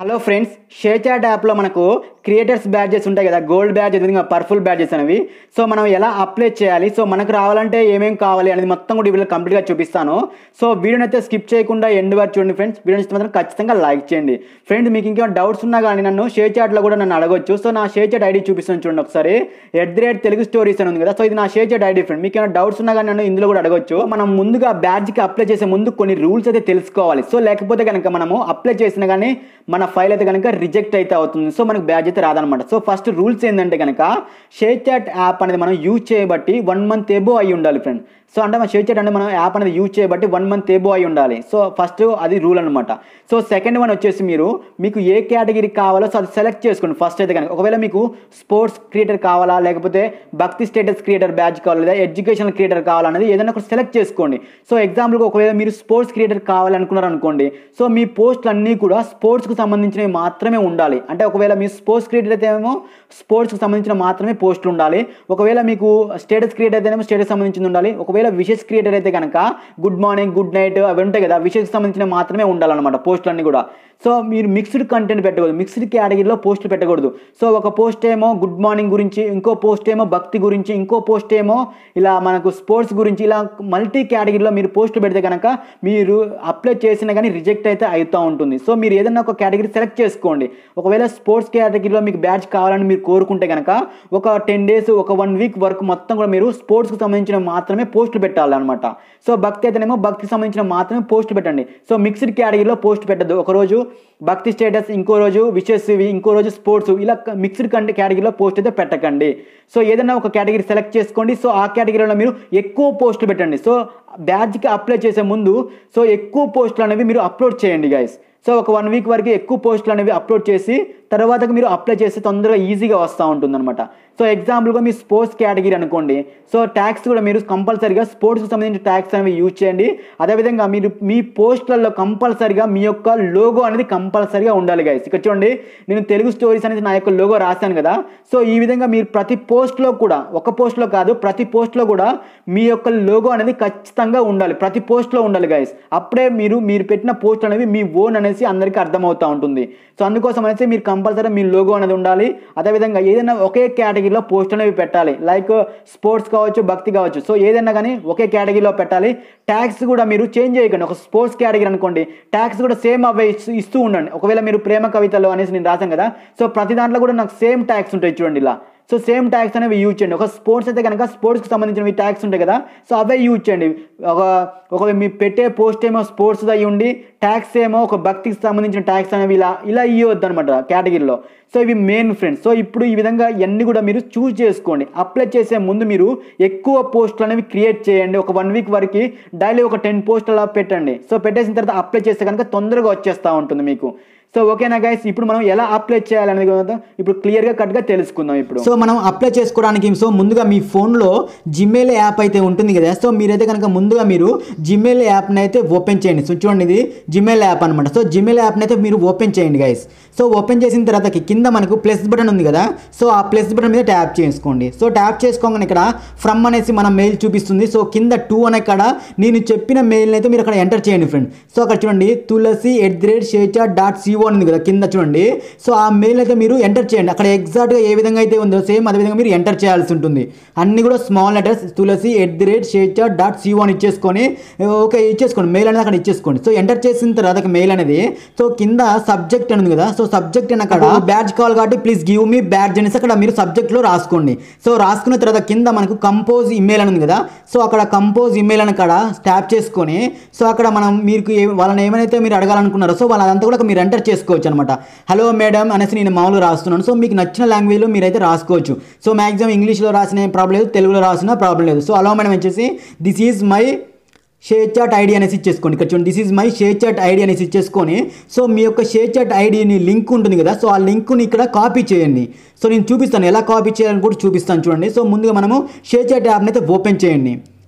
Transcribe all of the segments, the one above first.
hello friends share chat యాప్లో మనకు creators badges ఉంటాయి కదా గోల్డ్ బ్యాడ్జ్ విధంగా పర్ఫుల్ బ్యాడ్జెస్ అనేవి సో మనం ఎలా అప్లై చేయాలి సో మనకు రావాలంటే ఏమేం కావాలి అనేది మొత్తం కూడా వీడియో కంప్లీట్గా చూపిస్తాను సో వీడియోని అయితే స్కిప్ చేయకుండా ఎండ్ వరకు చూడండి ఫ్రెండ్స్ వీడియో ఇస్తే మాత్రం ఖచ్చితంగా లైక్ చేయండి ఫ్రెండ్స్ మీకు ఇంకేమైనా డౌట్స్ ఉన్నా కానీ నన్ను షేర్ చాట్లో కూడా నన్ను అడగొచ్చు సో నా షేర్ చాట్ ఐడి చూపిస్తాను చూడండి ఒకసారి at the rate Telugu stories అని ఉంది కదా సో ఇది నా షేర్ చాట్ ఐడి ఫ్రెండ్ మీకు ఏమైనా డౌట్స్ ఉన్నా కానీ నన్ను ఇందులో కూడా అడగొచ్చు మనం ముందుగా బ్యాడ్జ్కి అప్లై చేసే ముందు కొన్ని రూల్స్ అయితే తెలుసుకోవాలి సో లేకపోతే కనుక మనము అప్లై చేసినా కానీ మన ఫైల్ అయితే కనుక రిజెక్ట్ అయితే అవుతుంది సో మనకు బ్యాడ్జ్ అయితే రాదనమాట సో ఫస్ట్ రూల్స్ ఏంటంటే కనుక షేర్ చాట్ యాప్ అనేది మనం యూజ్ చేయబట్టి వన్ మంత్ ఎబో అయి ఉండాలి ఫ్రెండ్ సో అంటే మన షేర్ చాట్ అంటే మనం యాప్ అనేది యూజ్ చేయబట్టి వన్ మంత్ ఏబో అయి ఉండాలి సో ఫస్ట్ అది రూల్ అనమాట సో సెకండ్ వన్ వచ్చేసి మీరు మీకు ఏ కేటగిరీ కావాలో సో అది సెలెక్ట్ చేసుకోండి ఫస్ట్ అయితే కనుక ఒకవేళ మీకు స్పోర్ట్స్ క్రియేటర్ కావాలా లేకపోతే భక్తి స్టేటస్ క్రియేటర్ బ్యాచ్ కావాలా లేదా ఎడ్యుకేషనల్ క్రియేటర్ కావాలనేది ఏదైనా ఒకటి సెలెక్ట్ చేసుకోండి సో ఎగ్జాంపుల్గా ఒకవేళ మీరు స్పోర్ట్స్ క్రియేటర్ కావాలనుకున్నారు అనుకోండి సో మీ పోస్టులు అన్నీ కూడా స్పోర్ట్స్కి సంబంధించినవి మాత్రమే ఉండాలి అంటే ఒకవేళ మీ స్పోర్ట్స్ క్రియేటర్ అయితే ఏమో స్పోర్ట్స్కి సంబంధించిన మాత్రమే పోస్టులు ఉండాలి ఒకవేళ మీకు స్టేటస్ క్రియేటర్ అయితేనేమో స్టేటస్ సంబంధించింది ఉండాలి ఒకవేళ విషెస్ క్రియేటర్ అయితే కనుక గుడ్ మార్నింగ్ గుడ్ నైట్ అవి ఉంటాయి కదా విషెస్కి సంబంధించిన మాత్రమే ఉండాలన్నమాట పోస్టులు అన్నీ కూడా సో మీరు మిక్స్డ్ కంటెంట్ పెట్టకూడదు మిక్స్డ్ కేటగిరీలో పోస్టులు పెట్టకూడదు సో ఒక పోస్ట్ ఏమో గుడ్ మార్నింగ్ గురించి ఇంకో పోస్ట్ ఏమో భక్తి గురించి ఇంకో పోస్ట్ ఏమో ఇలా మనకు స్పోర్ట్స్ గురించి ఇలా మల్టీ కేటగిరీలో మీరు పోస్టులు పెడితే కనుక మీరు అప్లై చేసినా కానీ రిజెక్ట్ అయితే అవుతూ ఉంటుంది సో మీరు ఏదైనా ఒక కేటగిరీ సెలెక్ట్ చేసుకోండి ఒకవేళ స్పోర్ట్స్ కేటగిరీలో మీకు బ్యాచ్ కావాలని మీరు కోరుకుంటే కనుక ఒక టెన్ డేస్ ఒక వన్ వీక్ వరకు మొత్తం కూడా మీరు స్పోర్ట్స్కి సంబంధించిన మాత్రమే పోస్టులు పెట్టాలన్నమాట సో భక్తి అయితేనేమో భక్తికి సంబంధించిన మాత్రమే పోస్ట్ పెట్టండి సో మిక్స్డ్ కేటగిరీలో పోస్ట్ పెట్టద్దు ఒకరోజు భక్తి స్టేటస్ ఇంకో రోజు విషెస్ ఇవి ఇంకో రోజు స్పోర్ట్స్ ఇలా మిక్స్డ్ కంటే కేటగిరీలో పోస్ట్ అయితే పెట్టకండి సో ఏదైనా ఒక కేటగిరీ సెలెక్ట్ చేసుకోండి సో ఆ కేటగిరీలో మీరు ఎక్కువ పోస్టులు పెట్టండి సో బ్యాడ్జ్కి అప్లై చేసే ముందు సో ఎక్కువ పోస్టులు అనేవి మీరు అప్లోడ్ చేయండి గైస్ సో ఒక వన్ వీక్ వరకు ఎక్కువ పోస్టులు అనేవి అప్లోడ్ చేసి తర్వాత మీరు అప్లై చేస్తే తొందరగా ఈజీగా వస్తూ ఉంటుందన్నమాట సో ఎగ్జాంపుల్గా మీ స్పోర్ట్స్ కేటగిరీ అనుకోండి సో ట్యాక్స్ కూడా మీరు కంపల్సరీగా స్పోర్ట్స్కి సంబంధించిన ట్యాక్స్ అనేవి యూజ్ చేయండి అదేవిధంగా మీరు మీ పోస్టులలో కంపల్సరీగా మీ యొక్క లోగో అనేది కంపల్సరీగా ఉండాలి గైస్ ఇక్కడ చూడండి నేను తెలుగు స్టోరీస్ అనేది నా యొక్క లోగో రాశాను కదా సో ఈ విధంగా మీరు ప్రతి పోస్ట్లో కూడా ఒక పోస్ట్లో కాదు ప్రతి పోస్ట్లో కూడా మీ యొక్క లోగో అనేది ఖచ్చితంగా ఉండాలి ప్రతి పోస్ట్లో ఉండాలి గైస్ అప్పుడే మీరు మీరు పెట్టిన పోస్ట్ అనేవి మీ ఓన్ అనేసి అందరికీ అర్థమవుతూ ఉంటుంది సో అందుకోసం అనేసి మీరు కంపల్సరీ మీ లోగో అనేది ఉండాలి అదేవిధంగా ఏదైనా ఒకే కేటగిరీలో పోస్ట్ అనేవి పెట్టాలి లైక్ స్పోర్ట్స్ కావచ్చు భక్తి కావచ్చు సో ఏదైనా కానీ ఒకే కేటగిరీలో పెట్టాలి ట్యాక్స్ కూడా మీరు చేంజ్ చేయకండి ఒక స్పోర్ట్స్ కేటగిరీ అనుకోండి ట్యాక్స్ కూడా సేమ్ అవే ఇస్తూ ఇస్తూ ఉండండి ఒకవేళ మీరు ప్రేమ కవితలు అనేసి నేను రాశాను కదా సో ప్రతి దాంట్లో కూడా నాకు సేమ్ ట్యాక్స్ ఉంటాయి చూడండి ఇలా సో సేమ్ ట్యాక్స్ అనేవి యూజ్ చేయండి ఒక స్పోర్ట్స్ అయితే కనుక స్పోర్ట్స్కి సంబంధించినవి ట్యాక్స్ ఉంటాయి కదా సో అవే యూజ్ చేయండి ఒక ఒక మీ పెట్టే పోస్ట్ ఏమో స్పోర్ట్స్ అయ్యి ఉండి ట్యాక్స్ ఏమో ఒక భక్తికి సంబంధించిన ట్యాక్స్ అనేవి ఇలా ఇలా ఇవ్వద్దు అనమాట కేటగిరీలో సో ఇవి మెయిన్ ఫ్రెండ్స్ సో ఇప్పుడు ఈ విధంగా ఇవన్నీ కూడా మీరు చూస్ చేసుకోండి అప్లై చేసే ముందు మీరు ఎక్కువ పోస్టులు అనేవి క్రియేట్ చేయండి ఒక వన్ వీక్ వరకు డైలీ ఒక టెన్ పోస్టులు అలా పెట్టండి సో పెట్టేసిన తర్వాత అప్లై చేస్తే కనుక తొందరగా వచ్చేస్తూ ఉంటుంది మీకు సో ఓకేనా గైస్ ఇప్పుడు మనం ఎలా అప్లై చేయాలనేది కూడా ఇప్పుడు క్లియర్గా కట్గా తెలుసుకుందాం ఇప్పుడు సో మనం అప్లై చేసుకోవడానికి సో ముందుగా మీ ఫోన్లో జిమెయిల్ యాప్ అయితే ఉంటుంది కదా సో మీరైతే కనుక ముందుగా మీరు జిమెయిల్ యాప్ని అయితే ఓపెన్ చేయండి సో చూడండి ఇది జిమెయిల్ యాప్ అనమాట సో జిమెయిల్ యాప్ని అయితే మీరు ఓపెన్ చేయండి గైస్ సో ఓపెన్ చేసిన తర్వాత కింద మనకు ప్లస్ బటన్ ఉంది కదా సో ఆ ప్లస్ బటన్ మీద ట్యాప్ చేసుకోండి సో ట్యాప్ చేసుకోగానే ఇక్కడ ఫ్రమ్ అనేసి మన మెయిల్ చూపిస్తుంది సో కింద టూ అనే ఇక్కడ నేను చెప్పిన మెయిల్ని అయితే మీరు అక్కడ ఎంటర్ చేయండి ఫ్రెండ్ సో అక్కడ చూడండి తులసి ఎట్ ది రేట్ షేచా డాట్ సిఓ అని ఉంది కదా కింద చూడండి సో ఆ మెయిల్ అయితే మీరు ఎంటర్ చేయండి అక్కడ ఎగ్జాక్ట్గా ఏ విధంగా అయితే ఉందో సేమ్ అదే విధంగా మీరు ఎంటర్ చేయాల్సి ఉంటుంది అన్ని కూడా small letters Tulasi at the rate షేచా డాట్ సిఓ అని ఇచ్చేసుకొని ఓకే ఇచ్చేసుకోండి మెయిల్ అనేది అక్కడ ఇచ్చేసుకోండి సో ఎంటర్ చేసిన తర్వాత మెయిల్ అనేది సో కింద సబ్జెక్ట్ అని ఉంది కదా సో సబ్జెక్ట్ అని అక్కడ బ్యాడ్జ్ కావాలి కాబట్టి ప్లీజ్ గివ్ మీ బ్యాడ్జ్ అనేసి అక్కడ మీరు సబ్జెక్ట్లో రాసుకోండి సో రాసుకున్న తర్వాత కింద మనకు కంపోజ్ ఇమెయిల్ అని ఉంది కదా సో అక్కడ కంపోజ్ ఇమెయిల్ అని అక్కడ ట్యాప్ చేసుకొని సో అక్కడ మనం మీకు ఏ- వాళ్ళని ఏమైతే మీరు అడగాలనుకున్నారో సో వాళ్ళంతా కూడా మీరు ఎంటర్ చేసుకోవచ్చు అనమాట హలో మేడం అనేసి నేను మామూలుగా రాస్తున్నాను సో మీకు నచ్చిన లాంగ్వేజ్లో మీరైతే రాసుకోవచ్చు సో మ్యాక్సిమం ఇంగ్లీష్లో రాసిన ఏం ప్రాబ్లం లేదు తెలుగులో రాసినా ప్రాబ్లం లేదు సో అలో మేడం వచ్చేసి this is my ShareChat ID అనేసి ఇచ్చేసుకోండి ఇక్కడ చూడండి this is my ShareChat ID అనేసి ఇచ్చేసుకొని సో మీ యొక్క షేర్ చాట్ ఐడిని లింక్ ఉంటుంది కదా సో ఆ లింక్ని ఇక్కడ కాపీ చేయండి సో నేను చూపిస్తాను ఎలా కాపీ చేయాలని కూడా చూపిస్తాను చూడండి సో ముందుగా మనము షేర్ చాట్ యాప్ని అయితే ఓపెన్ చేయండి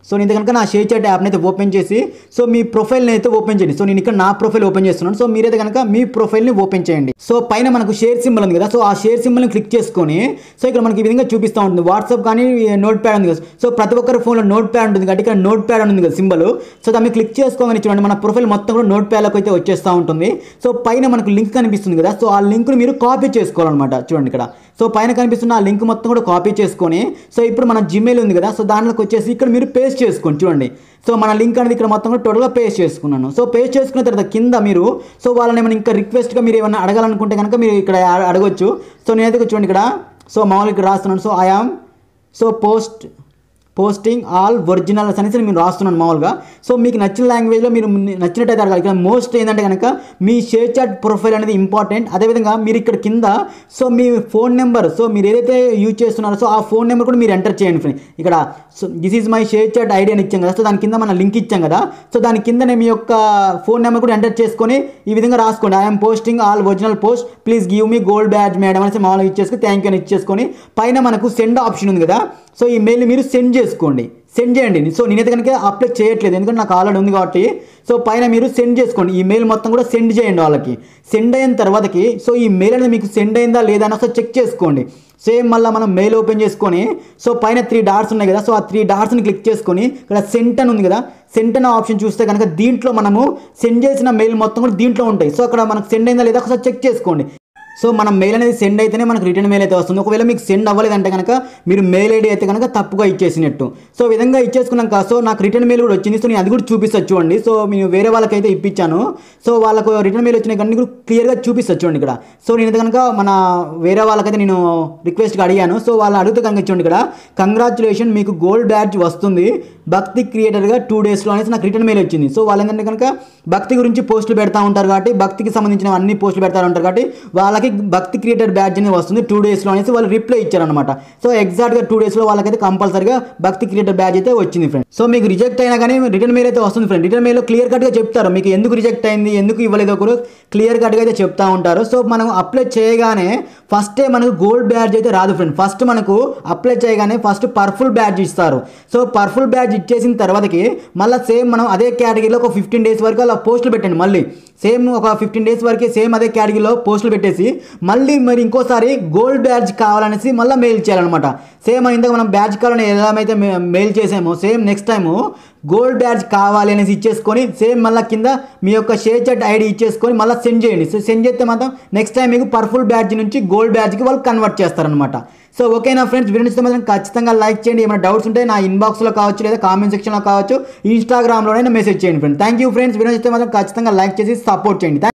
సో నేను కనుక నా షేర్ చాట్ యాప్ని అయితే ఓపెన్ చేసి సో మీ ప్రొఫైల్ని అయితే ఓపెన్ చేయండి సో నేను ఇక్కడ నా ప్రొఫైల్ ఓపెన్ చేస్తున్నాను సో మీరైతే కనుక మీ ప్రొఫైల్ని ఓపెన్ చేయండి సో పైన మనకు షేర్ సింబల్ ఉంది కదా సో ఆ షేర్ సింబల్ని క్లిక్ చేసుకొని సో ఇక్కడ మనకి ఈ విధంగా చూపిస్తూ ఉంటుంది వాట్సాప్ కానీ నోట్ ప్యాడ్ ఉంది కదా సో ప్రతి ఒక్కరి ఫోన్లో నోట్ ప్యాడ్ ఉంటుంది కాబట్టి ఇక్కడ నోట్ ప్యాడ్ అని ఉంది కదా సింబల్ సో దాన్ని క్లిక్ చేసుకోగానే చూడండి మన ప్రొఫైల్ మొత్తం కూడా నోట్ ప్యాడ్లోకి అయితే వచ్చేస్తూ ఉంటుంది సో పైన మనకు లింక్ కనిపిస్తుంది కదా సో ఆ లింక్ని మీరు కాపీ చేసుకోవాలన్నమాట చూడండి ఇక్కడ సో పైన కనిపిస్తున్న ఆ లింక్ మొత్తం కూడా కాపీ చేసుకొని సో ఇప్పుడు మన జిమెయిల్ ఉంది కదా సో దాంట్లోకి వచ్చేసి ఇక్కడ మీరు పేస్ట్ చేసుకోండి చూడండి సో మన లింక్ అనేది ఇక్కడ మొత్తం కూడా టోటల్గా పేస్ట్ చేసుకున్నాను సో పేస్ట్ చేసుకున్న తర్వాత కింద మీరు సో వాళ్ళని ఏమైనా ఇంకా రిక్వెస్ట్గా మీరు ఏమైనా అడగాలనుకుంటే కనుక మీరు ఇక్కడ అడ- అడగొచ్చు సో నేనైతే ఇక్కడ చూడండి ఇక్కడ సో మామూలుగా ఇక్కడ రాస్తున్నాను so I am so post posting all originals అనేసి నేను రాస్తున్నాను మామూలుగా సో మీకు నచ్చిన లాంగ్వేజ్లో మీరు నచ్చినట్టయితే అడగాలి ఇక్కడ మోస్ట్ ఏంటంటే కనుక మీ షేర్ చాట్ ప్రొఫైల్ అనేది ఇంపార్టెంట్ అదేవిధంగా మీరు ఇక్కడ కింద సో మీ ఫోన్ నెంబర్ సో మీరు ఏదైతే యూజ్ చేస్తున్నారో సో ఆ ఫోన్ నెంబర్ కూడా మీరు ఎంటర్ చేయండి ఫ్రెండ్ ఇక్కడ so this is my ShareChat ID అని ఇచ్చాం కదా సో దాని కింద మనం లింక్ ఇచ్చాం కదా సో దాని కిందనే మీ యొక్క ఫోన్ నెంబర్ కూడా ఎంటర్ చేసుకొని ఈ విధంగా రాసుకోండి I'm posting all original post please give me gold badge madam అనేసి మామూలుగా ఇచ్చేసుకుని థ్యాంక్ యూ అని ఇచ్చేసుకొని పైన మనకు సెండ్ ఆప్షన్ ఉంది కదా సో ఈ మెయిల్ మీరు సెండ్ చేసుకోండి సెండ్ చేయండి సో నేనైతే కనుక అప్లై చేయట్లేదు ఎందుకంటే నాకు ఆల్రెడీ ఉంది కాబట్టి సో పైన మీరు సెండ్ చేసుకోండి ఈ మెయిల్ మొత్తం కూడా సెండ్ చేయండి వాళ్ళకి సెండ్ అయిన తర్వాతకి సో ఈ మెయిల్ అనేది మీకు సెండ్ అయిందా లేదా అని ఒకసారి చెక్ చేసుకోండి సేమ్ మళ్ళీ మనం మెయిల్ ఓపెన్ చేసుకొని సో పైన త్రీ డాట్స్ ఉన్నాయి కదా సో ఆ త్రీ డాట్స్ని క్లిక్ చేసుకొని ఇక్కడ సెంట్ అని ఉంది కదా సెంట్ అనే ఆప్షన్ చూస్తే కనుక దీంట్లో మనము సెండ్ చేసిన మెయిల్ మొత్తం కూడా దీంట్లో ఉంటాయి సో అక్కడ మనకు సెండ్ అయిందా లేదా ఒకసారి చెక్ చేసుకోండి సో మన మెయిల్ అనేది సెండ్ అయితేనే మనకు రిటర్న్ మెయిల్ అయితే వస్తుంది ఒకవేళ మీకు సెండ్ అవ్వలేదంటే కనుక మీరు మెయిల్ ఐడి అయితే కనుక తప్పుగా ఇచ్చేసినట్టు సో ఈ విధంగా ఇచ్చేసుకున్నాక సో నాకు రిటర్న్ మెయిల్ కూడా వచ్చింది సో నేను అది కూడా చూపిస్తాను చూడండి సో నేను వేరే వాళ్ళకైతే ఇప్పించాను సో వాళ్ళకు రిటర్న్ మెయిల్ వచ్చిన కానీ క్లియర్గా చూపిస్తాను చూడండి ఇక్కడ సో నేను కనుక మన వేరే వాళ్ళకైతే నేను రిక్వెస్ట్గా అడిగాను సో వాళ్ళు అడిగితే కనుక చూడండి ఇక్కడ కంగ్రాచులేషన్ మీకు గోల్డ్ బ్యాడ్జ్ వస్తుంది భక్తి క్రియేటర్గా టూ డేస్లో అనేసి నాకు రిటర్న్ మెయిల్ వచ్చింది సో వాళ్ళు ఏంటంటే కనుక భక్తి గురించి పోస్టులు పెడతా ఉంటారు కాబట్టి భక్తికి సంబంధించిన అన్ని పోస్టులు పెడతా ఉంటారు కాబట్టి వాళ్ళకి భక్తి క్రియేటర్ బ్యాడ్జ్ అనేది వస్తుంది టూ డేస్లో అనేసి వాళ్ళు రిప్లై ఇచ్చారనమాట సో ఎగ్జాక్ట్గా టూ డేస్లో వాళ్ళకైతే కంపల్సరీగా భక్తి క్రియేటర్ బ్యాడ్జ్ అయితే వచ్చింది ఫ్రెండ్ సో మీకు రిజెక్ట్ అయినా కానీ రిటర్న్ మెయిల్ అయితే వస్తుంది ఫ్రెండ్ రిటర్న్ మెయిల్లో క్లియర్ కట్గా చెప్తారు మీకు ఎందుకు రిజెక్ట్ అయింది ఎందుకు ఇవ్వలేదో కూడా క్లియర్ కట్గా అయితే చెప్తా ఉంటారు సో మనం అప్లై చేయగానే ఫస్టే మనకు గోల్డ్ బ్యాడ్జ్ అయితే రాదు ఫ్రెండ్ ఫస్ట్ మనకు అప్లై చేయగానే ఫస్ట్ పర్ఫుల్ బ్యాడ్జ్ ఇస్తారు సో పర్ఫుల్ బ్యాడ్జ్ ఇచ్చేసిన తర్వాతకి మళ్ళీ సేమ్ మనం అదే కేటగిరీలో ఒక ఫిఫ్టీన్ డేస్ వరకు అలా పోస్టులు పెట్టండి మళ్ళీ సేమ్ ఒక ఫిఫ్టీన్ డేస్ వరకు సేమ్ అదే కేటగిరీలో పోస్టులు పెట్టేసి మళ్ళీ మరి ఇంకోసారి గోల్డ్ బ్యాడ్జ్ కావాలనేసి మళ్ళీ మెయిల్ చేయాలన్నమాట సేమ్ ఇందాక మనం బ్యాడ్జ్ కావాలని ఎలా అయితే మెయిల్ చేసామో same next time gold badge కావాలి అనేసి ఇచ్చేసుకొని సేమ్ మళ్ళీ కింద మీ యొక్క షేర్ చాట్ ఐడి ఇచ్చేసుకొని మళ్ళీ సెండ్ చేయండి సో సెండ్ చేస్తే మాత్రం నెక్స్ట్ టైం మీకు పర్ఫుల్ బ్యాడ్జ్ నుంచి గోల్డ్ బ్యాడ్జ్కి వాళ్ళు కన్వర్ట్ చేస్తారనమాట సో ఓకేనా ఫ్రెండ్స్ వీడియో నచ్చితే మాత్రం ఖచ్చితంగా లైక్ చేయండి ఏమైనా డౌట్స్ ఉంటే నా ఇన్బాక్స్లో కావచ్చు లేదా కామెంట్ సెక్షన్లో కావచ్చు ఇన్స్టాగ్రామ్లోనైనా మెసేజ్ చేయండి friends thank you friends video నచ్చితే మాత్రం ఖచ్చితంగా లైక్ చేసి సపోర్ట్ చేయండి